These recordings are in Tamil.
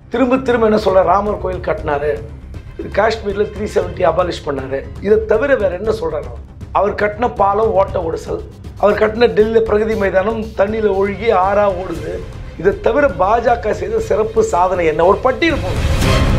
திரும்ப திரும்ப என்ன சொல்ற ராமர் கோயில் கட்டினாரு காஷ்மீரில் த்ரீ செவன்ட்டி அபாலிஷ் பண்ணாரு இதை தவிர வேற என்ன சொல்றாரு அவர்? அவர் கட்டின பாலம் ஓட்ட ஒடிசல் அவர் கட்டின டெல்லி பிரகதி மைதானம் தண்ணியில் ஒழுகி ஆறா ஓடுது இதை தவிர பாஜக செய்த சிறப்பு சாதனை என்ன ஒரு பட்டியல் போடும்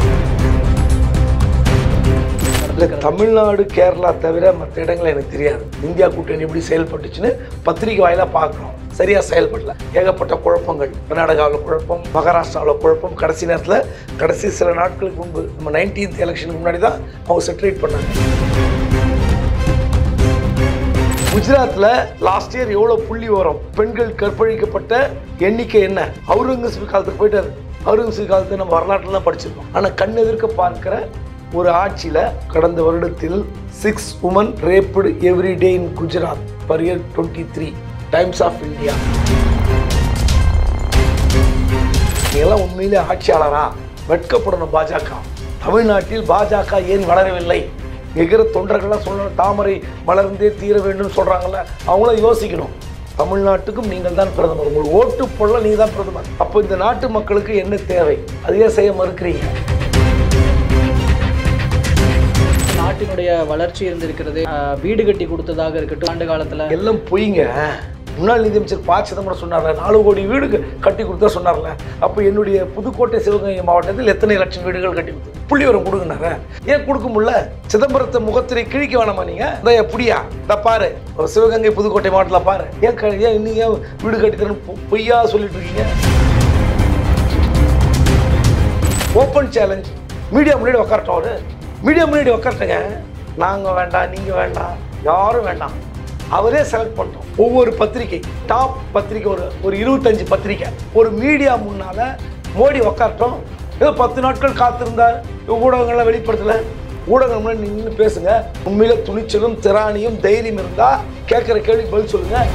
இல்லை தமிழ்நாடு கேரளா தவிர மற்ற இடங்கள் எனக்கு தெரியாது இந்தியா கூட்டணி எப்படி செயல்பட்டுச்சுன்னு பத்திரிகை வாயிலாக பார்க்குறோம் சரியாக செயல்படல ஏகப்பட்ட குழப்பங்கள் கர்நாடகாவில் குழப்பம் மகாராஷ்டிராவில் குழப்பம் கடைசி நேரத்தில் கடைசி சில நாட்களுக்கு முன்பு நம்ம நைன்டீன்த் எலெக்ஷனுக்கு முன்னாடி தான் அவங்க செட்டரேட் பண்ணாங்க குஜராத்தில் லாஸ்ட் இயர் எவ்வளோ புள்ளி வரும் பெண்கள் கற்பழிக்கப்பட்ட எண்ணிக்கை என்ன அவுரங்கசீப் காலத்துக்கு போயிட்டாரு அவுரங்கசீப் காலத்தை நம்ம வரலாற்றுலாம் படிச்சிருக்கோம் ஆனால் கண் எதிர்க்க பார்க்கிற ஒரு ஆட்சியில் கடந்த வருடத்தில் six woman raped every day in Gujarat per year twenty three Times of India நீங்களாம் உண்மையிலே ஆட்சியாளரா வெட்கப்படணும் பாஜக தமிழ்நாட்டில் பாஜக ஏன் வளரவில்லை எகிற தொண்டர்கள்லாம் சொல்லணும் தாமரை மலர்ந்தே தீர வேண்டும் சொல்கிறாங்கல்ல அவங்களும் யோசிக்கணும் தமிழ்நாட்டுக்கும் நீங்கள் தான் பிரதமர் உங்கள் ஓட்டு போடல நீங்கள் தான் பிரதமர் அப்போ இந்த நாட்டு மக்களுக்கு என்ன தேவை அதையே செய்ய மறுக்கிறீங்க நாட்டினுடைய வளர்ச்சி இருந்திருக்கிறது ஆஹ் வீடு கட்டி கொடுத்ததாக இருக்கட்டும் ஆண்டு காலத்துல எல்லாம் பொய்ங்க முன்னாள் நிதியமைச்சர் ப சிதம்பரம் சொன்னார்ல நாலு கோடி வீடு க- கட்டி கொடுத்தா சொன்னார்ல அப்போ என்னுடைய புதுக்கோட்டை சிவகங்கை மாவட்டத்தில் எத்தனை லட்சம் வீடுகள் கட்டி கொடுத்து புள்ளி வரம் கொடுங்கனார ஏன் கொடுக்க முடியல சிதம்பரத்தை முகத்திரை கிழிக்க வேணாமா நீங்க இந்த எப்படியா இந்த பாரு ஒரு சிவகங்கை புதுக்கோட்டை மாவட்டத்தில் பாரு ஏன் க- ஏன் இன்னும் ஏன் வீடு கட்டி தரணும் பொ- பொய்யா சொல்லிட்டு இருக்கீங்க ஓப்பன் சேலஞ்ச் மீடியா முன்னாடி உக்காரட்டும் அவரு மீடியா முன்னாடி உக்காரட்டுங்க நாங்கள் வேண்டாம் நீங்கள் வேண்டாம் யாரும் வேண்டாம் அவரே செலக்ட் பண்ணிட்டோம் ஒவ்வொரு பத்திரிகை டாப் பத்திரிகை ஒரு ஒரு இருபத்தஞ்சு பத்திரிகை ஒரு மீடியா முன்னால் மோடி உக்காரட்டும் ஏதோ பத்து நாட்கள் காத்திருந்தார் ஊடகங்கள்லாம் வெளிப்படுத்தல ஊடகங்கள் முன்னாடி நின்று பேசுங்க உண்மையில துணிச்சலும் திராணியும் தைரியம் இருந்தால் கேட்குற கேள்விக்கு பதில் சொல்லுங்கள்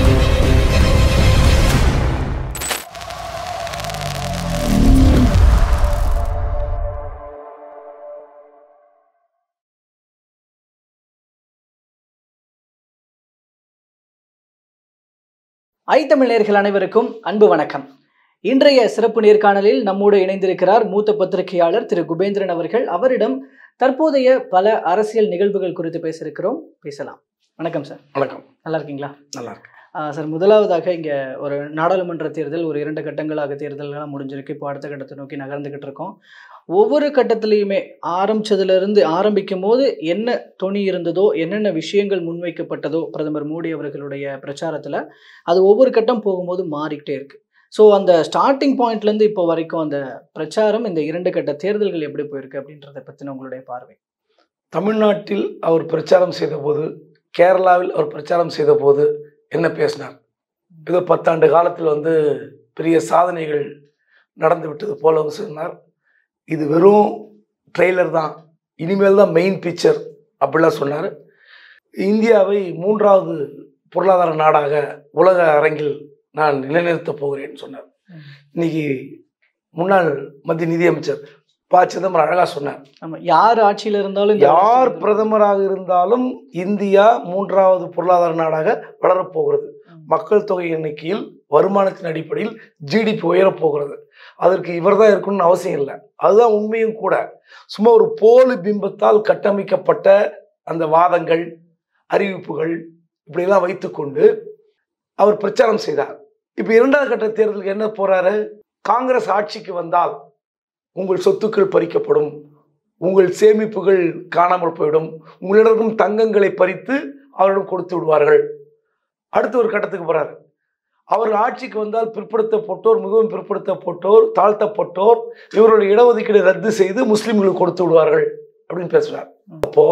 ஐ தமிழர்கள் அனைவருக்கும் அன்பு வணக்கம் இன்றைய சிறப்பு நேர்காணலில் நம்மோடு இணைந்திருக்கிறார் மூத்த பத்திரிகையாளர் திரு குபேந்திரன் அவர்கள் அவரிடம் தற்போதைய பல அரசியல் நிகழ்வுகள் குறித்து பேச இருக்கிறோம் பேசலாம் வணக்கம் சார் வணக்கம் நல்லா இருக்கீங்களா நல்லா இருக்கு ஆஹ் சார் முதலாவதாக இங்கே ஒரு நாடாளுமன்ற தேர்தல் ஒரு இரண்டு கட்டங்களாக தேர்தல்கள்லாம் முடிஞ்சிருக்கு இப்போ அடுத்த கட்டத்தை நோக்கி நகர்ந்துக்கிட்டு இருக்கோம் ஒவ்வொரு கட்டத்துலேயுமே ஆரம்பிச்சதுலேருந்து ஆரம்பிக்கும் போது என்ன துணி இருந்ததோ என்னென்ன விஷயங்கள் முன்வைக்கப்பட்டதோ பிரதமர் மோடி அவர்களுடைய பிரச்சாரத்தில் அது ஒவ்வொரு கட்டம் போகும்போது மாறிக்கிட்டே இருக்கு ஸோ அந்த ஸ்டார்டிங் பாயிண்ட்லேருந்து இப்போ வரைக்கும் அந்த பிரச்சாரம் இந்த இரண்டு கட்ட தேர்தல்கள் எப்படி போயிருக்கு அப்படின்றத பற்றின உங்களுடைய பார்வை தமிழ்நாட்டில் அவர் பிரச்சாரம் செய்தபோது கேரளாவில் அவர் பிரச்சாரம் செய்தபோது என்ன பேசினார் ஏதோ பத்தாண்டு காலத்தில் வந்து பெரிய சாதனைகள் நடந்து விட்டது போல அவர் சொன்னார் இது வெறும் ட்ரெய்லர் தான் இனிமேல் தான் மெயின் பிக்சர் அப்படிலாம் சொன்னார் இந்தியாவை மூன்றாவது பொருளாதார நாடாக உலக அரங்கில் நான் நிலைநிறுத்தப் போகிறேன்னு சொன்னார் இன்னைக்கு முன்னாள் மத்திய நிதியமைச்சர் ப சிதம்பரம் அழகாக சொன்னார் ஆமா யார் ஆட்சியில் இருந்தாலும் இந்த யார் அரசியல் பிரதமராக இருந்தாலும் இந்தியா மூன்றாவது பொருளாதார நாடாக வளரப்போகிறது மக்கள் தொகை எண்ணிக்கையில் வருமானத்தின் அடிப்படையில் ஜிடிபி உயரப் போகிறது அதற்கு இவர் தான் இருக்கணும்னு அவசியம் இல்லை அதுதான் உண்மையும் கூட சும்மா ஒரு போலி பிம்பத்தால் கட்டமைக்கப்பட்ட அந்த வாதங்கள் அறிவிப்புகள் இப்படியெல்லாம் வைத்துக்கொண்டு அவர் பிரச்சாரம் செய்தார் இப்போ இரண்டாவது கட்ட தேர்தலுக்கு என்ன போறாரு காங்கிரஸ் ஆட்சிக்கு வந்தால் உங்கள் சொத்துக்கள் பறிக்கப்படும் உங்கள் சேமிப்புகள் காணாமல் போயிடும் உங்களிடம் தங்கங்களை பறித்து அவரிடம் கொடுத்து விடுவார்கள் அடுத்த ஒரு கட்டத்துக்கு போறாரு அவர் ஆட்சிக்கு வந்தால் பிற்படுத்தப்பட்டோர் மிகவும் பிற்படுத்தப்பட்டோர் தாழ்த்தப்பட்டோர் இவருடைய இடஒதுக்கீடு ரத்து செய்து முஸ்லிம்களுக்கு கொடுத்து விடுவார்கள் அப்படின்னு பேசுறார் அப்போ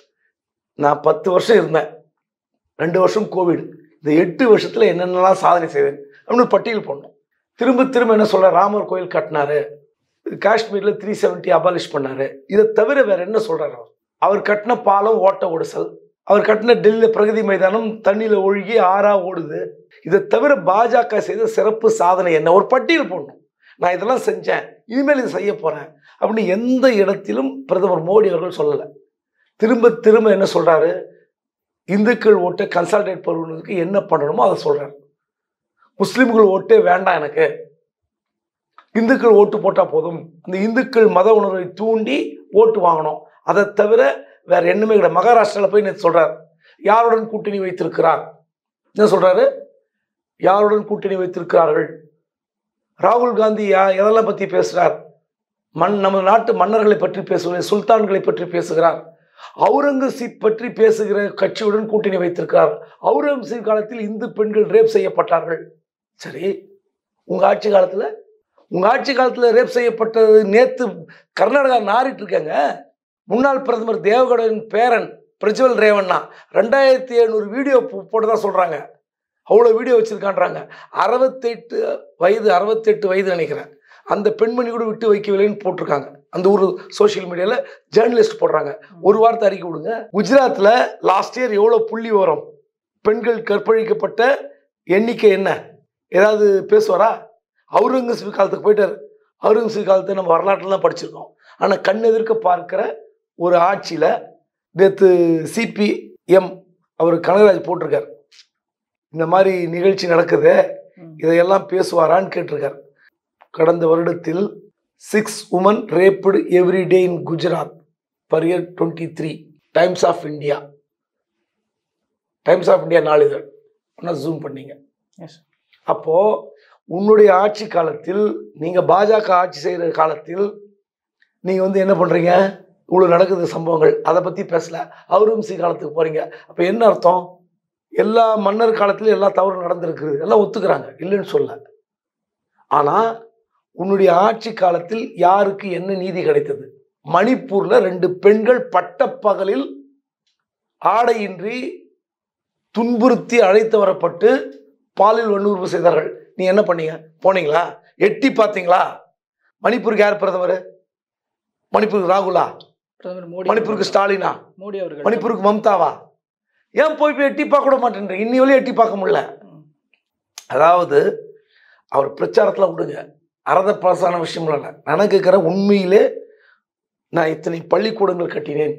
நான் பத்து வருஷம் இருந்தேன் ரெண்டு வருஷம் கோவிட் இந்த எட்டு வருஷத்துல என்னென்னலாம் சாதனை செய்தேன் அப்படின்னு பட்டியல் போடணும் திரும்ப திரும்ப என்ன சொல்ற ராமர் கோயில் கட்டினாரு காஷ்மீரில் த்ரீ செவன்ட்டி அபாலிஷ் பண்ணாரு இதை தவிர வேற என்ன சொல்றாரு அவர் அவர் கட்டின பாலம் ஓட்ட ஒடிசல் அவர் கட்டின டெல்லியில் பிரகதி மைதானம் தண்ணியில் ஒழுகி ஆறா ஓடுது இதை தவிர பாஜக செய்த சிறப்பு சாதனை என்ன ஒரு பட்டியல் போடணும் நான் இதெல்லாம் செஞ்சேன் இனிமேல் இது செய்ய போறேன் அப்படின்னு எந்த இடத்திலும் பிரதமர் மோடி அவர்கள் சொல்லலை திரும்ப திரும்ப என்ன சொல்றாரு இந்துக்கள் ஓட்டை கன்சால்டேட் பண்ணுவதற்கு என்ன பண்ணணுமோ அதை சொல்றாரு முஸ்லிம்கள் ஓட்டே வேண்டாம் எனக்கு இந்துக்கள் ஓட்டு போட்டால் போதும் இந்த இந்துக்கள் மத உணர்வை தூண்டி ஓட்டு வாங்கணும் அதை தவிர வேற என்னமே கிடையாது மகாராஷ்டிராவில் போய் நேற்று சொல்றார் யாருடன் கூட்டணி வைத்திருக்கிறார் என்ன சொல்றாரு யாருடன் கூட்டணி வைத்திருக்கிறார்கள் ராகுல் காந்தி யா எதெல்லாம் பற்றி பேசுகிறார் மண் நமது நாட்டு மன்னர்களை பற்றி பேசுகிறார் சுல்தான்களை பற்றி பேசுகிறார் அவுரங்கசீப் பற்றி பேசுகிற கட்சியுடன் கூட்டணி வைத்திருக்கிறார் அவுரங்கசீப் காலத்தில் இந்து பெண்கள் ரேப் செய்யப்பட்டார்கள் சரி உங்க ஆட்சி காலத்துல உங்க ஆட்சி காலத்துல ரேப் செய்யப்பட்டது நேத்து கர்நாடகா நாறிட்டு இருக்காங்க முன்னாள் பிரதமர் தேவகவுடனின் பேரன் பிரஜ்வல் ரேவண்ணா ரெண்டாயிரத்தி எழுநூறு வீடியோ போட்டு தான் சொல்றாங்க அவ்வளோ வீடியோ வச்சிருக்கான்றாங்க அறுபத்தெட்டு வயது அறுபத்தெட்டு வயது நினைக்கிறேன் அந்த பெண்மணி கூட விட்டு வைக்கவில்லைன்னு போட்டிருக்காங்க அந்த ஊர் சோஷியல் மீடியாவில் ஜேர்னலிஸ்ட் போடுறாங்க ஒரு வார்த்தை அறிக்கை விடுங்க குஜராத்தில் லாஸ்ட் இயர் எவ்வளோ புள்ளி வரும் பெண்கள் கற்பழிக்கப்பட்ட எண்ணிக்கை என்ன ஏதாவது பேசுவாரா அவுரங்கசீப் காலத்துக்கு போயிட்டார் அவுரங்கசீப் காலத்தை நம்ம வரலாற்றில் தான் படிச்சிருக்கோம் ஆனால் கண் எதிர்க்க பார்க்கிற ஒரு ஆட்சியில் நேற்று சிபிஎம் அவர் கனகராஜ் போட்டிருக்கார் இந்த மாதிரி நிகழ்ச்சி நடக்குது ம். இதையெல்லாம் பேசுவாரான்னு கேட்டிருக்கார் கடந்த வருடத்தில் six woman raped every day in Gujarat per year twenty three Times of India Times of India நாளிதழ் ஆனால் ஜூம் பண்ணீங்க Yes. அப்போ உன்னுடைய ஆட்சி காலத்தில் நீங்க பாஜக ஆட்சி செய்கிற காலத்தில் நீங்க வந்து என்ன பண்றீங்க இவ்வளவு நடக்குது சம்பவங்கள் அதை பத்தி பேசல அவுரங்கசி காலத்துக்கு போறீங்க அப்ப என்ன அர்த்தம் எல்லா மன்னர் காலத்திலும் எல்லா தவறும் நடந்திருக்குது எல்லாம் ஒத்துக்கிறாங்க இல்லைன்னு சொல்ல ஆனா உன்னுடைய ஆட்சி காலத்தில் யாருக்கு என்ன நீதி கிடைத்தது மணிப்பூர்ல ரெண்டு பெண்கள் பட்டப்பகலில் ஆடையின்றி துன்புறுத்தி அழைத்து வரப்பட்டு பாலியல் வன்முறை செய்தார்கள் நீ என்ன பண்ணீங்க போனீங்களா எட்டி பார்த்தீங்களா மணிப்பூருக்கு யார் பிரதமர் மணிப்பூருக்கு ராகுலா பிரதமர் மோடி மணிப்பூருக்கு ஸ்டாலினா மோடி அவர்கள் மணிப்பூருக்கு மம்தாவா ஏன் போய் போய் எட்டி பார்க்க கூட மாட்டேன்றீங்க இன்னி வரையும் எட்டி பார்க்க முடியல ம். அதாவது அவர் பிரச்சாரத்தில் விடுங்க அறத பழசான விஷயம் இல்லை நான் கேட்குற உண்மையிலே நான் இத்தனை பள்ளிக்கூடங்கள் கட்டினேன்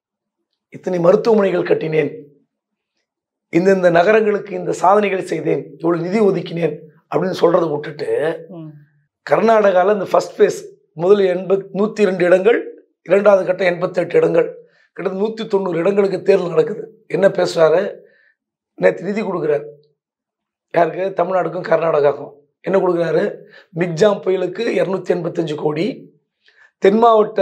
இத்தனை மருத்துவமனைகள் கட்டினேன் இந்தந்த நகரங்களுக்கு இந்த சாதனைகளை செய்தேன் இவ்வளவு நிதி ஒதுக்கினேன் அப்படின்னு சொல்றதை விட்டுட்டு ம். கர்நாடகாவில் இந்த ஃபர்ஸ்ட் ஃபேஸ் முதல் எண்பத் நூற்றி ரெண்டு இடங்கள் இரண்டாவது கட்டம் எண்பத்தெட்டு இடங்கள் கிட்டத்தட்ட நூற்றி தொண்ணூறு இடங்களுக்கு தேர்தல் நடக்குது என்ன பேசுகிறாரு நேற்று நிதி கொடுக்குறாரு யாருக்கு தமிழ்நாடுக்கும் கர்நாடகாவுக்கும் என்ன கொடுக்குறாரு மிக்ஜாம் புயலுக்கு இரநூத்தி எண்பத்தஞ்சு கோடி தென் மாவட்ட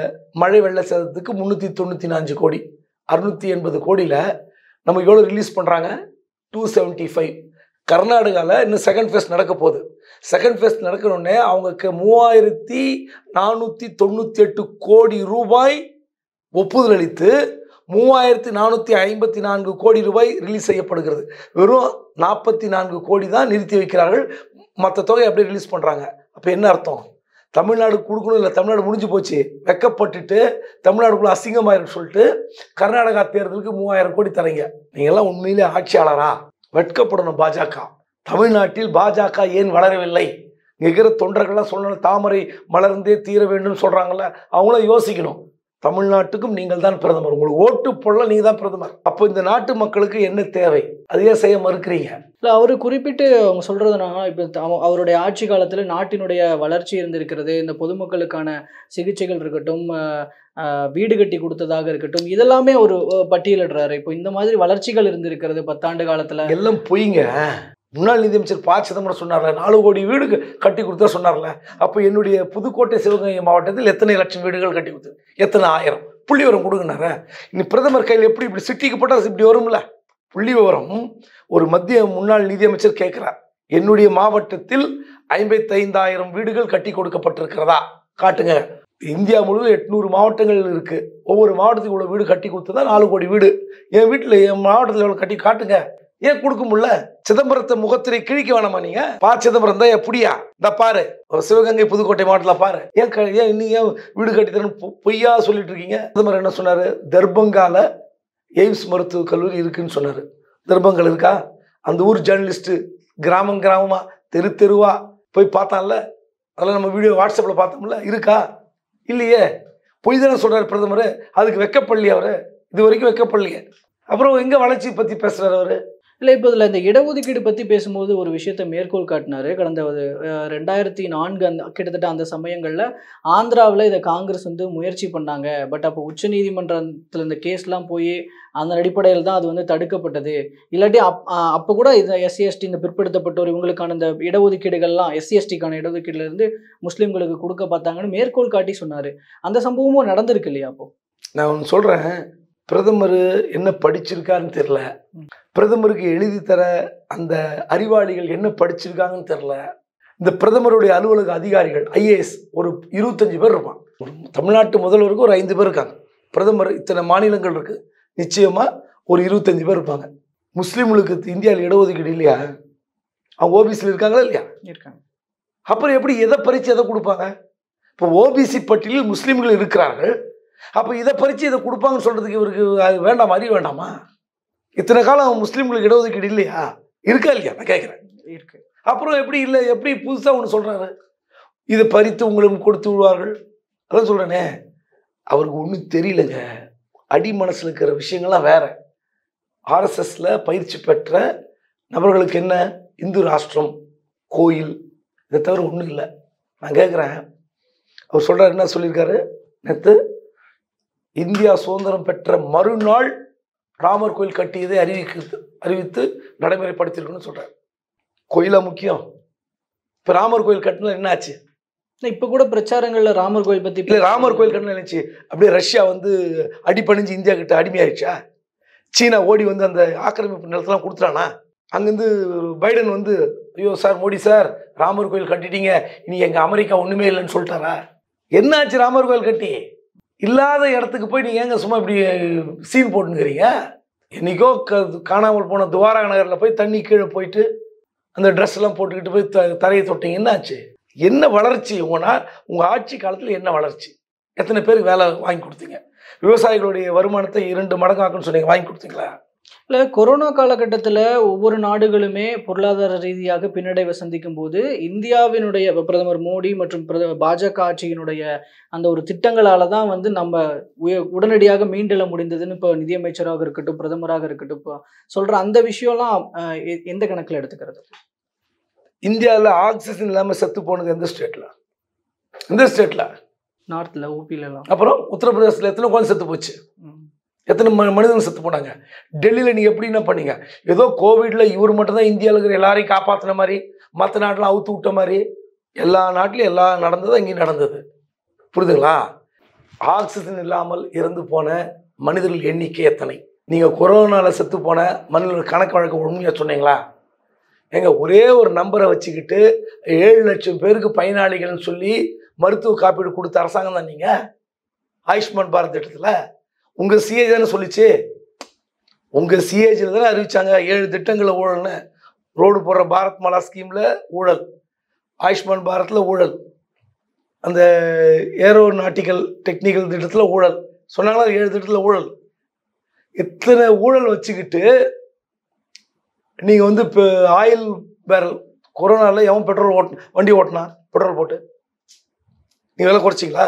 மழை வெள்ள சேதத்துக்கு முந்நூற்றி தொண்ணூற்றி நாலு கோடி அறுநூற்றி எண்பது கோடியில் நம்ம எவ்வளோ ரிலீஸ் பண்ணுறாங்க டூ செவன்ட்டி ஃபைவ் கர்நாடகாவில் இன்னும் செகண்ட் ஃபேஸ் நடக்க போகுது செகண்ட் ஃபேஸ் நடக்கணுன்னே அவங்களுக்கு மூவாயிரத்தி நானூற்றி தொண்ணூற்றி எட்டு கோடி ரூபாய் ஒப்புதல் அளித்து மூவாயிரத்தி நானூற்றி ஐம்பத்தி நான்கு கோடி ரூபாய் ரிலீஸ் செய்யப்படுகிறது வெறும் நாற்பத்தி நான்கு கோடி தான் நிறுத்தி வைக்கிறார்கள் மற்ற தொகை அப்படியே ரிலீஸ் பண்ணுறாங்க அப்போ என்ன அர்த்தம் தமிழ்நாடு கொடுக்கணும் இல்லை தமிழ்நாடு முடிஞ்சு போச்சு வெக்கப்பட்டுட்டு தமிழ்நாடுக்குள்ள அசிங்கமாயிருக்கு சொல்லிட்டு கர்நாடகா தேர்தலுக்கு மூவாயிரம் கோடி தரீங்க நீங்கள்லாம் உண்மையிலே ஆட்சியாளரா வெட்கப்படணும் பாஜக தமிழ்நாட்டில் பாஜக ஏன் வளரவில்லை இங்க இருக்கிற தொண்டர்கள்லாம் சொல்லணும் தாமரை மலர்ந்தே தீர வேண்டும் சொல்றாங்கல்ல அவங்களும் யோசிக்கணும் தமிழ்நாட்டுக்கும் நீங்கள் தான் பிரதமர் உங்களுக்கு ஓட்டு போடல நீங்க தான் பிரதமர் அப்போ இந்த நாட்டு மக்களுக்கு என்ன தேவை அதையே செய்ய மறுக்கிறீங்க இல்லை அவர் குறிப்பிட்டு அவங்க சொல்றதுனா இப்போ அவ- அவருடைய ஆட்சி காலத்தில் நாட்டினுடைய வளர்ச்சி இருந்திருக்கிறது இந்த பொதுமக்களுக்கான சிகிச்சைகள் இருக்கட்டும் அஹ், அஹ், வீடு கட்டி கொடுத்ததாக இருக்கட்டும் இதெல்லாமே ஒரு அஹ், பட்டியலிடுறாரு இப்போ இந்த மாதிரி வளர்ச்சிகள் இருந்திருக்கிறது பத்தாண்டு காலத்துல எல்லாம் பொய்ங்க முன்னாள் நிதியமைச்சர் ப சிதம்பரம் சொன்னார்ல நாலு கோடி வீடு க- கட்டி கொடுத்தா சொன்னார்ல அப்போ என்னுடைய புதுக்கோட்டை சிவகங்கை மாவட்டத்தில் எத்தனை லட்சம் வீடுகள் கட்டி கொடுத்து எத்தனை ஆயிரம் புள்ளி விவரம் கொடுங்கனார இனி பிரதமர் கையில் எப்படி இப்படி சிட்டிக்கு போட்டால் இப்படி வரும்ல புள்ளி விவரம் ஒரு மத்திய முன்னாள் நிதியமைச்சர் கேட்கிறார் என்னுடைய மாவட்டத்தில் ஐம்பத்தைந்தாயிரம் வீடுகள் கட்டி கொடுக்கப்பட்டிருக்கிறதா காட்டுங்க இந்தியா முழுவதும் எட்நூறு மாவட்டங்கள் இருக்கு ஒவ்வொரு மாவட்டத்துக்கு இவ்வளோ வீடு கட்டி கொடுத்ததா நாலு கோடி வீடு என் வீட்டில் என் மாவட்டத்தில் எவ்வளோ கட்டி காட்டுங்க ஏன் கொடுக்க முடியல சிதம்பரத்தை முகத்திரை கிழிக்க வேணாமா நீங்க பா சிதம்பரம் தான் எப்படியா இந்த பாரு ஒரு சிவகங்கை புதுக்கோட்டை மாவட்டத்தில் பாரு ஏன் க- ஏன் இன்னும் ஏன் வீடு கட்டித்தரேன்னு பொ- பொய்யா சொல்லிட்டு இருக்கீங்க சிதம்பரம் என்ன சொன்னாரு தர்பங்கால எய்ம்ஸ் மருத்துவக் கல்லூரி இருக்குன்னு சொன்னாரு தர்பங்கல் இருக்கா அந்த ஊர் ஜேர்னலிஸ்ட் கிராமம் கிராமமா தெரு தெருவா போய் பார்த்தான்ல அதெல்லாம் நம்ம வீடியோ வாட்ஸ்அப்பில் பார்த்தோம்ல இருக்கா இல்லையே பொய் தானே சொல்றாரு பிரதமர் அதுக்கு வெக்கப்படலையே அவரு இது வரைக்கும் வெக்கப்படலையே அப்புறம் எங்க வளர்ச்சி பத்தி பேசுறாரு அவரு இல்லை இப்போ இதில் இந்த இடஒதுக்கீடு பற்றி பேசும்போது ஒரு விஷயத்தை மேற்கோள் காட்டினாரு கடந்த ஒரு அஹ், ரெண்டாயிரத்தி நான்கு அந்த கிட்டத்தட்ட அந்த சமயங்களில் ஆந்திராவில் இதை காங்கிரஸ் வந்து முயற்சி பண்ணாங்க பட் அப்போ உச்சநீதிமன்றத்தில் இந்த கேஸ்லாம் போய் அந்த அடிப்படையில் தான் அது வந்து தடுக்கப்பட்டது இல்லாட்டி அப் அஹ், அப்போ கூட இந்த எஸ்சி எஸ்டி இந்த பிற்படுத்தப்பட்டோர் இவங்களுக்கான இந்த இடஒதுக்கீடுகள்லாம் எஸ்சி எஸ்டிக்கான இடஒதுக்கீடுலேருந்து முஸ்லீம்களுக்கு கொடுக்க பார்த்தாங்கன்னு மேற்கோள் காட்டி சொன்னார் அந்த சம்பவமும் நடந்திருக்கு இல்லையா அப்போ நான் ஒன்று சொல்கிறேன் பிரதமர் என்ன படிச்சிருக்காருன்னு தெரில ம். பிரதமருக்கு எழுதி தர அந்த அறிவாளிகள் என்ன படிச்சிருக்காங்கன்னு தெரில இந்த பிரதமருடைய அலுவலக அதிகாரிகள் ஐஏஎஸ் ஒரு இருபத்தஞ்சு பேர் இருப்பான் ஒரு தமிழ்நாட்டு முதல்வருக்கு ஒரு ஐந்து பேர் இருக்காங்க பிரதமர் இத்தனை மாநிலங்கள் இருக்குது நிச்சயமாக ஒரு இருபத்தஞ்சு பேர் இருப்பாங்க முஸ்லீம்களுக்கு இந்தியாவில் இடஒதுக்கீடு இல்லையா அவங்க ஓபிசியில் இருக்காங்களா இல்லையா இருக்காங்க அப்புறம் எப்படி எதை பறித்து எதை கொடுப்பாங்க இப்போ ஓபிசி பட்டியலில் முஸ்லீம்கள் இருக்கிறார்கள் அப்போ இதை பறித்து இதை கொடுப்பாங்கன்னு சொல்கிறதுக்கு இவருக்கு அது வேண்டாமா அறிய வேண்டாமா இத்தனை காலம் முஸ்லீம்களுக்கு இடஒதுக்கீடு இல்லையா இருக்கா இல்லையா நான் கேட்குறேன் இருக்கு அப்புறம் எப்படி இல்லை எப்படி புதுசாக ஒன்று சொல்கிறாரு இதை பறித்து உங்களுக்கு கொடுத்து விடுவார்கள் அதான் சொல்கிறேனே அவருக்கு ஒன்றும் தெரியலங்க அடி மனசில் இருக்கிற விஷயங்கள்லாம் வேற ஆர்எஸ்எஸ்ல பயிற்சி பெற்ற நபர்களுக்கு என்ன இந்து ராஷ்டிரம் கோயில் இதை தவிர ஒன்றும் இல்லை நான் கேட்குறேன் அவர் சொல்கிறார் என்ன சொல்லியிருக்காரு நேற்று இந்தியா சுதந்திரம் பெற்ற மறுநாள் ராமர் கோயில் கட்டியதை அறிவிக்கிறது அறிவித்து நடைமுறைப்படுத்தியிருக்குன்னு சொல்கிறார் கோயிலா முக்கியம் இப்போ ராமர் கோயில் கட்டினா என்ன ஆச்சு இப்போ கூட பிரச்சாரங்கள்ல ராமர் கோயில் பத்தி இல்லை ராமர் கோயில் கட்டினா நினைச்சு அப்படியே ரஷ்யா வந்து அடிபணிஞ்சு இந்தியா கிட்ட அடிமையாயிடுச்சா சீனா ஓடி வந்து அந்த ஆக்கிரமிப்பு நிலத்தெல்லாம் கொடுத்துட்டானா அங்கேருந்து பைடன் வந்து ஐயோ சார் மோடி சார் ராமர் கோயில் கட்டிட்டீங்க இனி எங்கள் அமெரிக்கா ஒன்றுமே இல்லைன்னு சொல்லிட்டாரா என்னாச்சு ராமர் கோயில் கட்டி இல்லாத இடத்துக்கு போய் நீங்கள் ஏங்க சும்மா இப்படி சீன் போட்டுங்கிறீங்க என்னைக்கோ க காணாமல் போன துவாரா நகரில் போய் தண்ணி கீழே போயிட்டு அந்த ட்ரெஸ் எல்லாம் போட்டுக்கிட்டு போய் த தரையை தொட்டீங்க என்னாச்சு என்ன வளர்ச்சி உங்கன்னா உங்கள் ஆட்சி காலத்தில் என்ன வளர்ச்சி எத்தனை பேருக்கு வேலை வாங்கி கொடுத்தீங்க விவசாயிகளுடைய வருமானத்தை இரண்டு மடங்காக்குன்னு சொன்னீங்க வாங்கி கொடுத்தீங்களா இல்ல கொரோனா காலகட்டத்துல ஒவ்வொரு நாடுகளுமே பொருளாதார ரீதியாக பின்னடைவை சந்திக்கும் போது இந்தியாவினுடைய இப்ப பிரதமர் மோடி மற்றும் பிரத பாஜக ஆட்சியினுடைய அந்த ஒரு திட்டங்களால தான் வந்து நம்ம உய- உடனடியாக மீண்டெழ முடிந்ததுன்னு இப்போ நிதியமைச்சராக இருக்கட்டும் பிரதமராக இருக்கட்டும் இப்போ சொல்ற அந்த விஷயம்லாம் அஹ், எ- எந்த கணக்குல எடுத்துக்கிறது இந்தியாவில் ஆக்சிஜன் இல்லாமல் செத்து போனது எந்த ஸ்டேட்டில் எந்த ஸ்டேட்டில் நார்த்ல ஊபில எல்லாம் அப்புறம் உத்தரப்பிரதேசத்தில் எத்தனை குழந்தை செத்து போச்சு ம். எத்தனை ம மனிதன் செத்து போனாங்க டெல்லியில் நீங்கள் எப்படி என்ன பண்ணீங்க ஏதோ கோவிடில் இவர் மட்டும்தான் இந்தியாவில் இருக்கிற எல்லாரையும் காப்பாற்றின மாதிரி மற்ற நாட்டெலாம் அவுத்து விட்ட மாதிரி எல்லா நாட்டிலையும் எல்லாம் நடந்தது இங்கேயும் நடந்தது புரியுதுங்களா ஆக்சிஜன் இல்லாமல் இறந்து போன மனிதர்கள் எண்ணிக்கை எத்தனை நீங்கள் கொரோனாவில் செத்து போன மனிதர்கள் கணக்கு வழக்கு உண்மையாக சொன்னீங்களா ஏங்க ஒரே ஒரு நம்பரை வச்சுக்கிட்டு ஏழு லட்சம் பேருக்கு பயனாளிகள்னு சொல்லி மருத்துவ காப்பீடு கொடுத்த அரசாங்கம் தான் நீங்கள் ஆயுஷ்மான் பாரத் திட்டத்தில் உங்கள் சிஏஜ் தானே சொல்லிச்சு உங்கள் சிஏஜில் தானே அறிவிச்சாங்க ஏழு திட்டங்களை ஊழல்னு ரோடு போடுற பாரத் மாலா ஸ்கீமில் ஊழல் ஆயுஷ்மான் பாரத்தில் ஊழல் அந்த ஏரோநாட்டிக்கல் டெக்னிக்கல் திட்டத்தில் ஊழல் சொன்னாங்களா ஏழு திட்டத்தில் ஊழல் எத்தனை ஊழல் வச்சுக்கிட்டு நீங்கள் வந்து இப்போ ஆயில் பேரல் கொரோனாவில் எவன் பெட்ரோல் ஓட் வண்டி ஓட்டினா பெட்ரோல் போட்டு நீங்கள் விலை குறைச்சிங்களா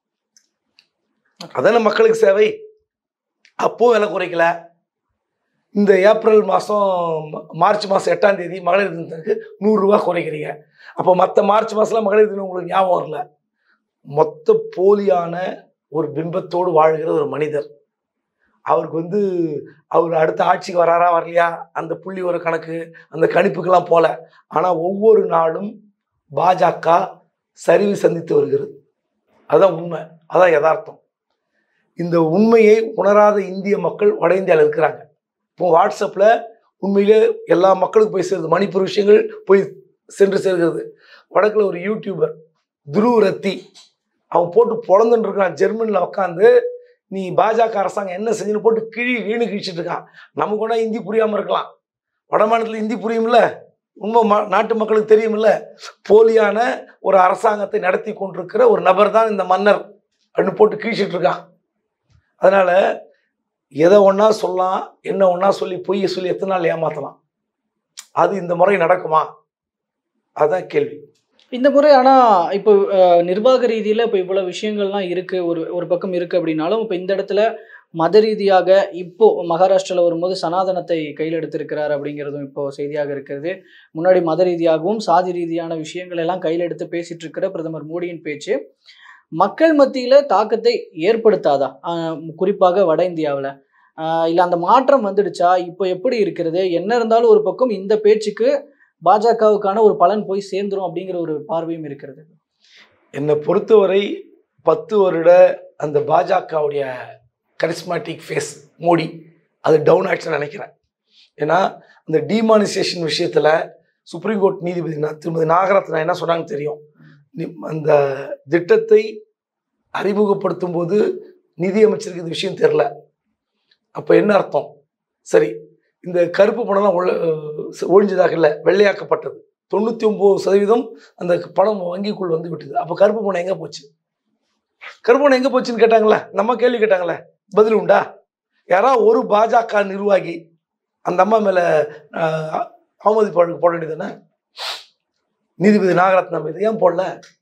அதானே மக்களுக்கு சேவை அப்போ விலை குறைக்கல இந்த ஏப்ரல் மாதம் மார்ச் மாதம் எட்டாம் தேதி மகளிர் தினத்துக்கு நூறுரூவா குறைக்கிறீங்க அப்போ மற்ற மார்ச் மாதம்லாம் மகளிர் தினம் உங்களுக்கு ஞாபகம் வரல மொத்த போலியான ஒரு பிம்பத்தோடு வாழ்கிற ஒரு மனிதர் அவருக்கு வந்து அவர் அடுத்த ஆட்சிக்கு வராரா வரலையா அந்த புள்ளி ஒரு கணக்கு அந்த கணிப்புக்கெல்லாம் போல ஆனால் ஒவ்வொரு நாளும் பாஜக சரிவு சந்தித்து வருகிறது அதுதான் உண்மை அதான் யதார்த்தம் இந்த உண்மையை உணராத இந்திய மக்கள் வட இந்தியாவில் இருக்கிறாங்க இப்போ வாட்ஸ்அப்பில் உண்மையிலே எல்லா மக்களுக்கும் போய் சேருது மணிப்பூர் விஷயங்கள் போய் சென்று சேர்கிறது வடக்கில் ஒரு யூடியூபர் துருவ் ரத்தி அவன் போட்டு பொழந்துட்டு இருக்கான் ஜெர்மனியில் உட்காந்து நீ பாஜக அரசாங்கம் என்ன செஞ்சுன்னு போட்டு கிழி வீணு கிழிச்சிட்டு இருக்கான் நமக்கு கூட ஹிந்தி புரியாமல் இருக்கலாம் வட மாநிலத்தில் ஹிந்தி புரியும்ல உண்மை மா நாட்டு மக்களுக்கு தெரியுமில்ல போலியான ஒரு அரசாங்கத்தை நடத்தி கொண்டிருக்கிற ஒரு நபர் தான் இந்த மன்னர் அப்படின்னு போட்டு கிழிச்சிட்டு இருக்கான் அதனால எதை ஒன்றா சொல்லலாம் என்ன ஒன்றா சொல்லி பொய்யை சொல்லி எத்தனை நாள் ஏமாற்றலாம் அது இந்த முறை நடக்குமா அதுதான் கேள்வி இந்த முறை ஆனா இப்போ அஹ், நிர்வாக ரீதியில இப்போ இவ்வளவு விஷயங்கள்லாம் இருக்கு ஒரு ஒரு பக்கம் இருக்கு அப்படின்னாலும் இப்போ இந்த இடத்துல மத ரீதியாக இப்போ மகாராஷ்டிரால வரும்போது சனாதனத்தை கையில் எடுத்திருக்கிறார் அப்படிங்கிறதும் இப்போ செய்தியாக இருக்கிறது முன்னாடி மத ரீதியாகவும் சாதி ரீதியான விஷயங்கள் எல்லாம் கையில் எடுத்து பேசிட்டு இருக்கிற பிரதமர் மோடியின் பேச்சு மக்கள் மத்தியில தாக்கத்தை ஏற்படுத்தாதா ஆஹ் குறிப்பாக வட இந்தியாவில் இல்லை அந்த மாற்றம் வந்துடுச்சா இப்போ எப்படி இருக்கிறது என்ன இருந்தாலும் ஒரு பக்கம் இந்த பேச்சுக்கு பாஜகவுக்கான ஒரு பலன் போய் சேர்ந்துரும் அப்படிங்கிற ஒரு பார்வையும் இருக்கிறது என்னை பொறுத்தவரை பத்து வருட அந்த பாஜகவுடைய கரிஸ்மாட்டிக் ஃபேஸ் மோடி அது டவுன் ஆயிடுச்சுன்னு நினைக்கிறேன் ஏன்னா அந்த டிமானிசேஷன் விஷயத்தில் சுப்ரீம் கோர்ட் நீதிபதி நா- திருமதி நாகரத்னா என்ன சொன்னாங்க தெரியும் நி- அந்த திட்டத்தை அறிமுகப்படுத்தும் போது நிதியமைச்சருக்கு இந்த விஷயம் தெரில அப்போ என்ன அர்த்தம் சரி இந்த கருப்பு பணம்லாம் ஒழ ஒழிஞ்சதாக இல்லை வெள்ளையாக்கப்பட்டது தொண்ணூற்றி ஒம்பது சதவீதம் அந்த பணம் வங்கிக்குள் வந்து விட்டது அப்போ கருப்பு பணம் எங்கே போச்சு கருப்பு பணம் எங்கே போச்சுன்னு கேட்டாங்களே நம்ம கேள்வி கேட்டாங்களே பதில் உண்டா யாரா ஒரு பாஜக நிர்வாகி அந்த அம்மா மேலே அவமதிப்பு வழக்கு போட வேண்டியதானே நீதிபதி நாகரத்னம் மீது ஏன் போடல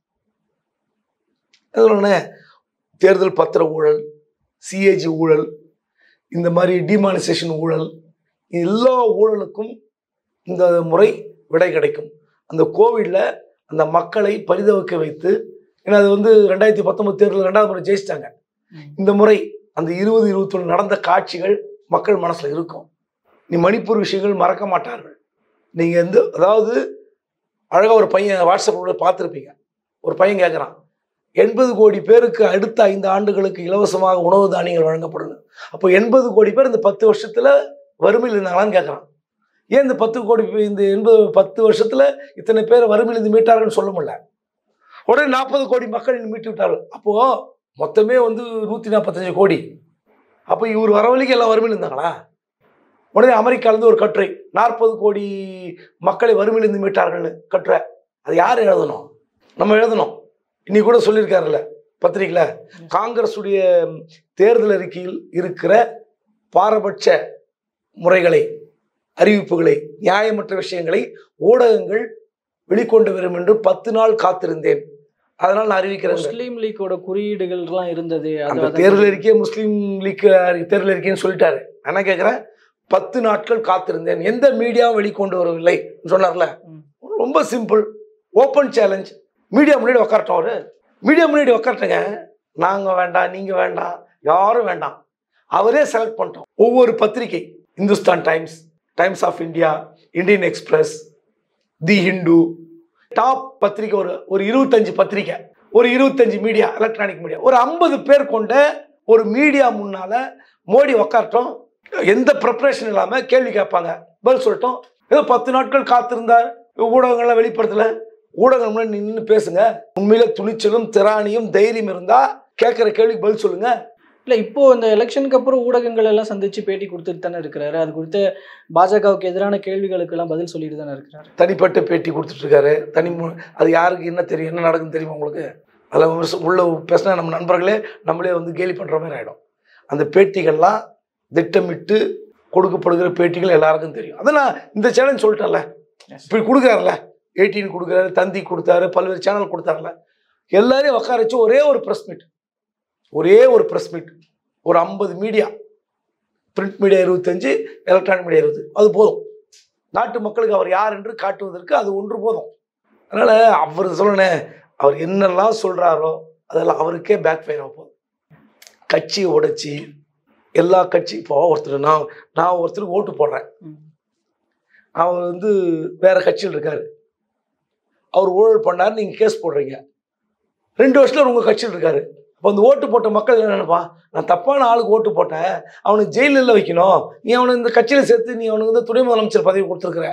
எதுலண்ணே தேர்தல் பத்திர ஊழல் சிஏஜி ஊழல் இந்த மாதிரி டிமானிசேஷன் ஊழல் எல்லா ஊழலுக்கும் இந்த முறை விடை கிடைக்கும் அந்த கோவிட்ல அந்த மக்களை பரிதவிக்க வைத்து ஏன்னா அது வந்து ரெண்டாயிரத்தி பத்தொன்பது தேர்தல் ரெண்டாவது முறை ஜெயிச்சிட்டாங்க இந்த முறை அந்த இருபது இருபத்தொன்று நடந்த காட்சிகள் மக்கள் மனசுல இருக்கும் நீ மணிப்பூர் விஷயங்கள் மறக்க மாட்டார்கள் நீங்க எந்த அதாவது அழகா ஒரு பையன் வாட்ஸ்அப்பில் பார்த்துருப்பீங்க ஒரு பையன் கேட்குறான் எண்பது கோடி பேருக்கு அடுத்த ஐந்து ஆண்டுகளுக்கு இலவசமாக உணவு தானியங்கள் வழங்கப்படணும் அப்போ எண்பது கோடி பேர் இந்த பத்து வருஷத்துல வறுமையில் இருந்தாங்களான்னு கேட்குறான் ஏன் இந்த பத்து கோடி பே- இந்த எண்பது பத்து வருஷத்துல இத்தனை பேர் வறுமையிலிருந்து மீட்டார்கள்னு சொல்ல முடியல உடனே நாற்பது கோடி மக்கள் மீட்டு விட்டார்கள் அப்போ மொத்தமே வந்து நூற்றி நாற்பத்தஞ்சு கோடி அப்போ இவர் வர வரைக்கும் எல்லாம் வறுமையில் இருந்தாங்களா உடனே அமெரிக்காலேருந்து ஒரு கட்டுரை நாற்பது கோடி மக்களை வறுமையிலிருந்து மீட்டார்கள்னு கட்டுரை அது யார் எழுதணும் நம்ம எழுதணும் இன்னைக்கு கூட சொல்லியிருக்காருல்ல பத்திரிக்கையில காங்கிரஸுடைய தேர்தல் அறிக்கையில் இருக்கிற பாரபட்ச முறைகளை அறிவிப்புகளை நியாயமற்ற விஷயங்களை ஊடகங்கள் வெளிக்கொண்டு வரும் என்று பத்து நாள் காத்திருந்தேன் அதனால் நான் அறிவிக்கிறேன் முஸ்லீம் லீக்கோட குறியீடுகள்லாம் இருந்தது அது- அந்த அது- தேர்தல் அறிக்கையை முஸ்லீம் லீக் தேர்தல் அறிக்கைன்னு சொல்லிட்டாரு நான் என்ன கேட்குறேன் பத்து நாட்கள் காத்திருந்தேன் எந்த மீடியாவும் வெளிக்கொண்டு வரவில்லை சொன்னார்ல ம். ரொம்ப சிம்பிள் ஓப்பன் சேலஞ்ச் மீடியா முன்னாடி உக்காரட்டும் அவரு மீடியா முன்னாடி உக்காரட்டுங்க நாங்கள் வேண்டாம் நீங்கள் வேண்டாம் யாரும் வேண்டாம் அவரே செலக்ட் பண்ணிட்டோம் ஒவ்வொரு பத்திரிகை Hindustan Times Times of India Indian Express the Hindu top பத்திரிகை ஒரு ஒரு இருபத்தஞ்சு பத்திரிகை ஒரு இருபத்தஞ்சு மீடியா எலக்ட்ரானிக் மீடியா ஒரு ஐம்பது பேர் கொண்ட ஒரு மீடியா முன்னால மோடி உக்காரட்டும் எந்த ப்ரிப்பரேஷன் இல்லாம கேள்வி கேட்பாங்க பதில் சொல்லட்டும் ஏதோ பத்து நாட்கள் காத்திருந்தார் ஊடகங்கள்லாம் வெளிப்படுத்தல ஊடகம் முன்னாடி நின்று பேசுங்க உண்மையில துணிச்சலும் திராணியும் தைரியம் இருந்தா கேட்குற கேள்விக்கு பதில் சொல்லுங்க இல்ல இப்போ இந்த எலெக்ஷனுக்கு அப்புறம் ஊடகங்கள் எல்லாம் சந்திச்சு பேட்டி கொடுத்துட்டு தானே இருக்கிறாரு அது குறித்து பாஜகவுக்கு எதிரான கேள்விகளுக்கு எல்லாம் பதில் சொல்லிட்டு தானே இருக்கிறாரு தனிப்பட்ட பேட்டி கொடுத்துட்டு இருக்காரு தனி மு- அது யாருக்கு என்ன தெரியும் என்ன நடக்குன்னு தெரியுமா உங்களுக்கு அதில் விமர்சனம் உள்ள பேசினா நம்ம நண்பர்களே நம்மளே வந்து கேலி பண்ணுற மாதிரி ஆகிடும் அந்த பேட்டிகள்லாம் திட்டமிட்டு கொடுக்கப்படுகிற பேட்டிகள் எல்லாருக்கும் தெரியும் அதெல்லாம் இந்த சேனல் சொல்லிட்டேன்ல இப்படி கொடுக்குறாருல எயிட்டீன் கொடுக்குறாரு தந்தி கொடுத்தாரு பல்வேறு சேனல் கொடுத்தாருல எல்லாரையும் உட்கார வச்சு ஒரே ஒரு ப்ரெஸ் மீட் ஒரே ஒரு ப்ரெஸ் மீட் ஒரு ஐம்பது மீடியா பிரிண்ட் மீடியா இருபத்தஞ்சு எலக்ட்ரானிக் மீடியா இருபது அது போதும் நாட்டு மக்களுக்கு அவர் யார் என்று காட்டுவதற்கு அது ஒன்று போதும் அதனால அவர் சொல்லணே அவர் என்னெல்லாம் சொல்றாரோ அதெல்லாம் அவருக்கே பேக் ஃபயர் ஆக போகுது கட்சியை உடைச்சி எல்லா கட்சி இப்போ ஒருத்தர் நான் நான் ஒருத்தருக்கு ஓட்டு போடுறேன் ம். அவர் வந்து வேற கட்சியில் இருக்காரு அவர் ஊழல் பண்ணாரு நீங்க கேஸ் போடுறீங்க ரெண்டு வருஷத்துல உங்க கட்சியில் இருக்காரு அப்போ அந்த ஓட்டு போட்ட மக்கள் என்ன நினைப்பான் நான் தப்பான ஆளுக்கு ஓட்டு போட்டேன் அவனுக்கு ஜெயிலில் வைக்கணும் நீ அவனை இந்த கட்சியில சேர்த்து நீ அவனுக்கு வந்து துணை முதலமைச்சர் பதவி கொடுத்துருக்குற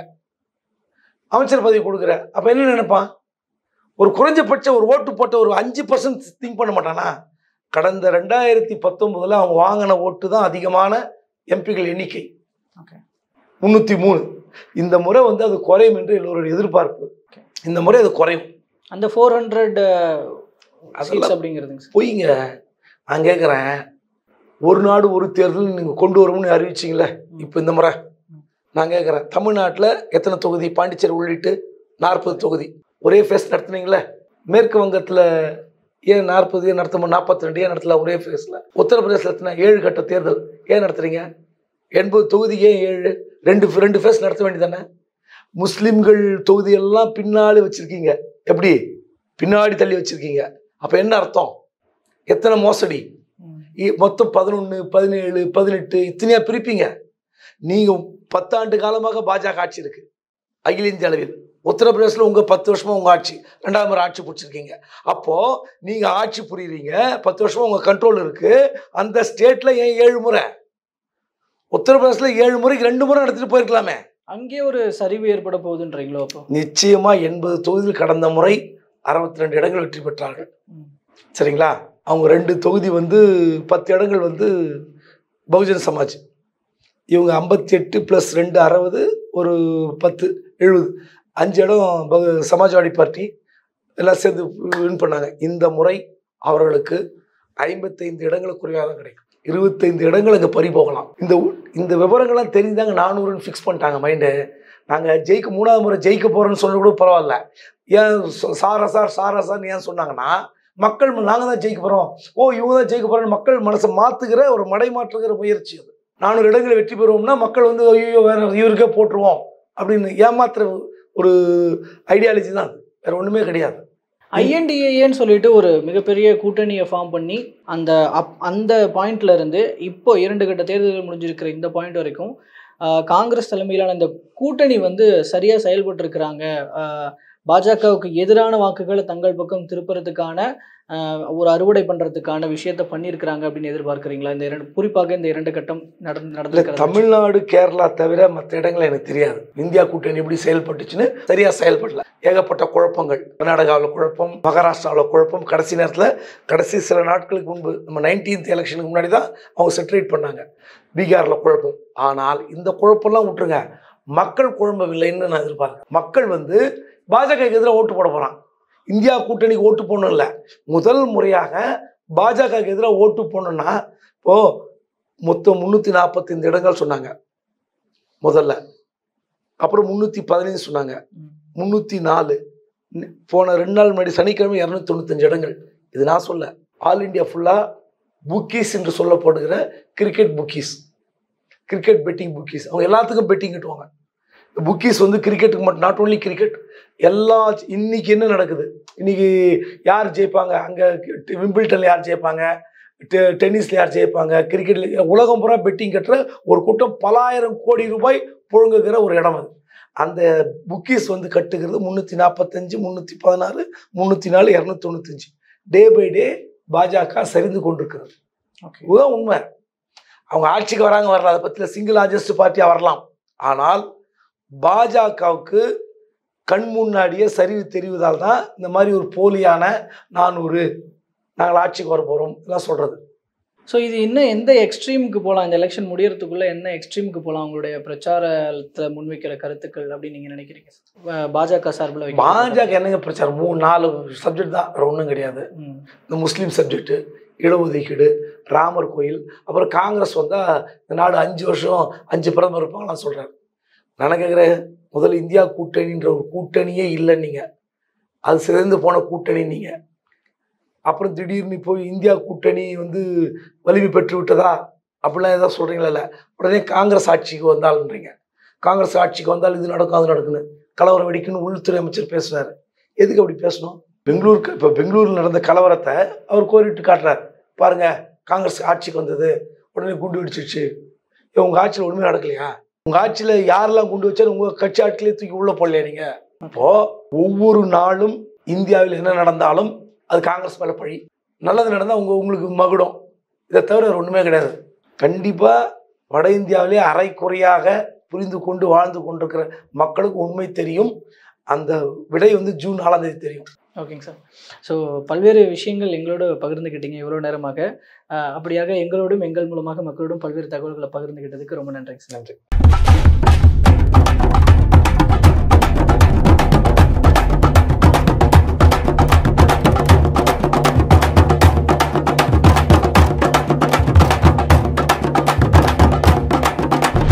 அமைச்சர் பதவி கொடுக்குற அப்ப என்ன நினைப்பான் ஒரு குறைஞ்சபட்ச ஒரு ஓட்டு போட்ட ஒரு அஞ்சு பர்சன்ட் திங்க் பண்ண மாட்டானா கடந்த ரெண்டாயிரத்தி பத்தொன்பதுல அவங்க வாங்கின ஓட்டு தான் அதிகமான எம்பிகள் எண்ணிக்கை Okay. முன்னூத்தி மூணு இந்த முறை வந்து அது குறையும் என்று எல்லோருடைய எதிர்பார்ப்பு இந்த முறை அது குறையும் அந்த ஃபோர் ஹண்ட்ரட் அதெல்லாம் சீட்ஸ் அப்படிங்கிறதுங்க சார் பொய்ங்க நான் கேட்குறேன் ஒரு நாடு ஒரு தேர்தல் நீங்கள் கொண்டு வரும்னு அறிவிச்சிங்களே இப்போ இந்த முறை நான் கேட்குறேன் தமிழ்நாட்டில் எத்தனை தொகுதி பாண்டிச்சேரி உள்ளிட்டு நாற்பது தொகுதி ஒரே ஃபேஸ் நடத்துனீங்களே மேற்கு வங்கத்தில் ஏன் நாற்பது ஏன் நடத்த நாற்பத்தி ரெண்டு ஏன் நடத்தல ஒரே ஃபேஸில் உத்தரப்பிரதேசத்தில் எத்தனை ஏழு கட்ட தேர்தல் ஏன் நடத்துறீங்க எண்பது தொகுதி ஏன் ஏழு ரெண்டு ரெண்டு ஃபேஸ் நடத்த வேண்டியதானே முஸ்லிம்கள் தொகுதியெல்லாம் பின்னாடி வச்சிருக்கீங்க எப்படி பின்னாடி தள்ளி வச்சிருக்கீங்க அப்போ என்ன அர்த்தம் எத்தனை மோசடி இ- மொத்தம் பதினொன்று பதினேழு பதினெட்டு இத்தனையா பிரிப்பீங்க நீங்கள் பத்தாண்டு காலமாக பாஜக ஆட்சி இருக்கு அகில இந்திய அளவில் உத்தரப்பிரதேசத்தில் உங்கள் பத்து வருஷமா உங்கள் ஆட்சி ரெண்டாவது முறை ஆட்சி பிடிச்சிருக்கீங்க அப்போது நீங்கள் ஆட்சி புரியுறீங்க பத்து வருஷமா உங்கள் கண்ட்ரோல் இருக்கு அந்த ஸ்டேட்டில் ஏன் ஏழு முறை உத்தரப்பிரதேசத்தில் ஏழு முறைக்கு ரெண்டு முறை நடத்திட்டு போயிருக்கலாமே அங்கே ஒரு சரிவு ஏற்பட போகுதுன்றீங்களோ அப்போ நிச்சயமா எண்பது தொகுதியில் கடந்த முறை அறுபத்தி ரெண்டு இடங்கள் வெற்றி பெற்றார்கள் ம். சரிங்களா அவங்க ரெண்டு தொகுதி வந்து பத்து இடங்கள் வந்து பகுஜன் சமாஜ் இவங்க ஐம்பத்தி எட்டு ப்ளஸ் ரெண்டு அறுபது ஒரு பத்து எழுபது அஞ்சு இடம் பகு சமாஜ்வாடி பார்ட்டி எல்லாம் சேர்ந்து வின் பண்ணாங்க இந்த முறை அவர்களுக்கு ஐம்பத்தைந்து இடங்களுக்கு குறைவாக தான் கிடைக்கும் இருபத்தைந்து இடங்கள் அங்கே பறி போகலாம் இந்த உ- இந்த விவரங்கள்லாம் தெரிஞ்சாங்க நானூறுன்னு ஃபிக்ஸ் பண்ணிட்டாங்க மைண்டு நாங்கள் ஜெயிக்க மூணாவது முறை ஜெயிக்க போகிறோன்னு சொன்ன கூட பரவாயில்ல ஏன் சொ- சாரா சார் சாரா சார்னு ஏன் சொன்னாங்கன்னா மக்கள் நாங்கள் தான் ஜெயிக்க போகிறோம் ஓ இவங்க தான் ஜெயிக்க போகிறோன்னு மக்கள் மனசை மாற்றுகிற ஒரு மடை மாற்றுகிற முயற்சி அது நானூறு இடங்களை வெற்றி பெறுவோம்னா மக்கள் வந்து ஐயோ வேற இவருக்கே போட்டுருவோம் அப்படின்னு ஏமாத்துற ஒரு ஐடியாலஜி தான் அது வேற ஒன்றுமே கிடையாது ஐஎன்டிஏன்னு சொல்லிட்டு ஒரு மிகப்பெரிய கூட்டணியை ஃபார்ம் பண்ணி அந்த அப் அந்த பாயிண்ட்ல இருந்து இப்போ இரண்டு கட்ட தேர்தல்கள் முடிஞ்சிருக்கிற இந்த பாயிண்ட் வரைக்கும் ஆஹ், காங்கிரஸ் தலைமையிலான இந்த கூட்டணி வந்து சரியா செயல்பட்டு இருக்கிறாங்க பாஜகவுக்கு எதிரான வாக்குகளை தங்கள் பக்கம் திருப்புறதுக்கான ஆஹ், ஒரு அறுவடை பண்றதுக்கான விஷயத்த பண்ணியிருக்கிறாங்க அப்படின்னு எதிர்பார்க்குறீங்களா இந்த இரண்டு குறிப்பாக இந்த இரண்டு கட்டம் நடந்து இல்லை நடந்திருக்கிறது தமிழ்நாடு கேரளா தவிர மற்ற இடங்கள் எனக்கு தெரியாது இந்தியா கூட்டணி எப்படி செயல்பட்டுச்சுன்னு சரியா செயல்படல ஏகப்பட்ட குழப்பங்கள் கர்நாடகாவில் குழப்பம் மகாராஷ்டிராவில் குழப்பம் கடைசி நேரத்தில் கடைசி சில நாட்களுக்கு முன்பு நம்ம நைன்டீன்த் எலெக்ஷனுக்கு முன்னாடி தான் அவங்க செட்டரேட் பண்ணாங்க பீகாரில் குழப்பம் ஆனால் இந்த குழப்பம்லாம் விட்டுருங்க மக்கள் குழம்பவில்லைன்னு நான் எதிர்பார்க்கிறேன் மக்கள் வந்து பாஜகவுக்கு எதிராக ஓட்டு போட போகிறான் இந்தியா கூட்டணிக்கு ஓட்டு போடணும் இல்லை முதல் முறையாக பாஜகவுக்கு எதிராக ஓட்டு போடணும்னா இப்போ மொத்தம் முந்நூற்றி நாற்பத்தைந்து இடங்கள் சொன்னாங்க முதல்ல அப்புறம் முந்நூற்றி பதினைஞ்சு சொன்னாங்க ம். முந்நூற்றி நாலு போன ரெண்டு நாள் முன்னாடி சனிக்கிழமை இரநூத்தி தொண்ணூத்தஞ்சு இடங்கள் இது நான் சொல்ல ஆல் இந்தியா ஃபுல்லாக புக்கீஸ் என்று சொல்லப்படுகிற cricket bookies cricket betting bookies அவங்க எல்லாத்துக்கும் பெட்டிங் கட்டுவாங்க புக்கீஸ் வந்து கிரிக்கெட்டுக்கு மட்டும் நாட் ஓன்லி கிரிக்கெட் எல்லா இன்னைக்கு என்ன நடக்குது இன்னைக்கு யார் ஜெயிப்பாங்க அங்கே விம்பிள்டன்ல யார் ஜெயிப்பாங்க டெ- டென்னிஸ்ல யார் ஜெயிப்பாங்க கிரிக்கெட்ல உலகம் பூரா பெட்டிங் கட்டுற ஒரு கூட்டம் பலாயிரம் கோடி ரூபாய் புழங்குகிற ஒரு இடம் அது அந்த புக்கீஸ் வந்து கட்டுகிறது முந்நூற்றி நாற்பத்தஞ்சு முந்நூற்றி பதினாறு முந்நூற்றி நாலு இரநூத்தி தொண்ணூத்தஞ்சு டே பை டே பாஜக சரிந்து கொண்டிருக்கிறது ஓகே இதுதான் உண்மை அவங்க ஆட்சிக்கு வராங்க வரல அதை பற்றியில் சிங்கிள் லார்ஜஸ்ட் பார்ட்டியாக வரலாம் ஆனால் பாஜகவுக்கு கண் முன்னாடியே சரிவு தெரிவதால் தான் இந்த மாதிரி ஒரு போலியான நானூறு நாங்கள் ஆட்சிக்கு வர போகிறோம் இதெல்லாம் சொல்கிறது ஸோ இது இன்னும் எந்த எக்ஸ்ட்ரீமுக்கு போகலாம் இந்த எலெக்ஷன் முடியறதுக்குள்ள என்ன எக்ஸ்ட்ரீமுக்கு போகலாம் உங்களுடைய பிரச்சாரத்தில் முன்வைக்கிற கருத்துக்கள் அப்படின்னு நீங்க நினைக்கிறீங்க பா- பாஜக சார்பில் வைக்கிற பாஜக என்னங்க பிரச்சாரம் மூணு நாலு சப்ஜெக்ட் தான் வேறு ஒன்றும் கிடையாது ம். இந்த முஸ்லீம் சப்ஜெக்ட்டு இடஒதுக்கீடு ராமர் கோயில் அப்புறம் காங்கிரஸ் வந்தால் இந்த நாடு அஞ்சு வருஷம் அஞ்சு பிரதமர் இருப்பாங்களாம் சொல்கிறார் நான் கேட்குறேன் முதல்ல இந்தியா கூட்டணின்ற ஒரு கூட்டணியே இல்லை நீங்கள் அது சிதைந்து போன கூட்டணி நீங்கள் அப்புறம் திடீர்னு போய் இந்தியா கூட்டணி வந்து வலிமை பெற்று விட்டதா அப்படிலாம் ஏதாவது சொல்கிறீங்களா இல்லை உடனே காங்கிரஸ் ஆட்சிக்கு வந்தாலுன்றீங்க காங்கிரஸ் ஆட்சிக்கு வந்தால் இது நடக்கும் அது நடக்குன்னு கலவரம் வெடிக்குன்னு உள்துறை அமைச்சர் பேசுனாரு எதுக்கு அப்படி பேசணும் பெங்களூருக்கு இப்போ பெங்களூரில் நடந்த கலவரத்தை அவர் கோரிட்டு காட்டுறார் பாருங்க காங்கிரஸ் ஆட்சிக்கு வந்தது உடனே குண்டு வெடிச்சிடுச்சு ஏன் உங்கள் ஆட்சியில் ஒன்றுமே நடக்கலையா உங்கள் ஆட்சியில் யாரெல்லாம் குண்டு வச்சாலும் உங்கள் கட்சி ஆட்சியிலே தூக்கி உள்ளே போடலையா நீங்கள் அப்போ ஒவ்வொரு நாளும் இந்தியாவில் என்ன நடந்தாலும் அது காங்கிரஸ் மேலே பழி நல்லது நடந்தால் உங்க உங்களுக்கு மகுடம் இதை தவிர வேறு ஒன்றுமே கிடையாது கண்டிப்பாக வட இந்தியாவிலே அரைக்குறையாக புரிந்து கொண்டு வாழ்ந்து கொண்டிருக்கிற மக்களுக்கு உண்மை தெரியும் அந்த விடை வந்து ஜூன் நாலாம் தேதி தெரியும் ஓகேங்க சார் ஸோ பல்வேறு விஷயங்கள் எங்களோட பகிர்ந்துக்கிட்டீங்க இவ்வளோ நேரமாக அஹ், அப்படியாக எங்களோடும் எங்கள் மூலமாக மக்களோடும் பல்வேறு தகவல்களை பகிர்ந்துக்கிட்டதுக்கு ரொம்ப நன்றிங்க சார் நன்றி